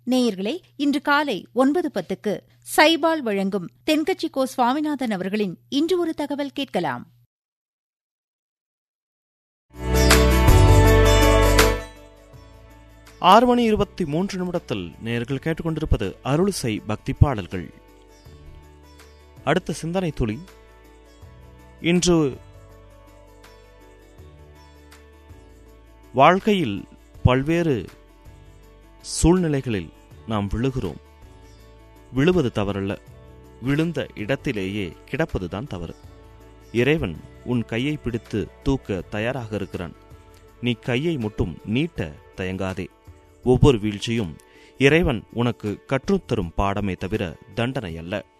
நேயர்களே இன்று காலை ஒன்பது பத்துக்கு சைபால் வழங்கும் தென்கட்சி கோ சுவாமிநாதன் அவர்களின் இன்று ஒரு தகவல் கேட்கலாம் ஆறு மணி இருபத்தி மூன்று நிமிடத்தில் நேர்கள் கேட்டுக்கொண்டிருப்பது அருளிசை பக்தி பாடல்கள் அடுத்த சிந்தனை துளி இன்று வாழ்க்கையில் பல்வேறு சூழ்நிலைகளில் நாம் விழுகிறோம் விழுவது தவறல்ல விழுந்த இடத்திலேயே கிடப்பதுதான் தவறு இறைவன் உன் கையை பிடித்து தூக்க தயாராக இருக்கிறான் நீ கையை மட்டும் நீட்ட தயங்காதே ஒவ்வொரு வீழ்ச்சியும் இறைவன் உனக்கு கற்றுத்தரும் பாடமே தவிர தண்டனை அல்ல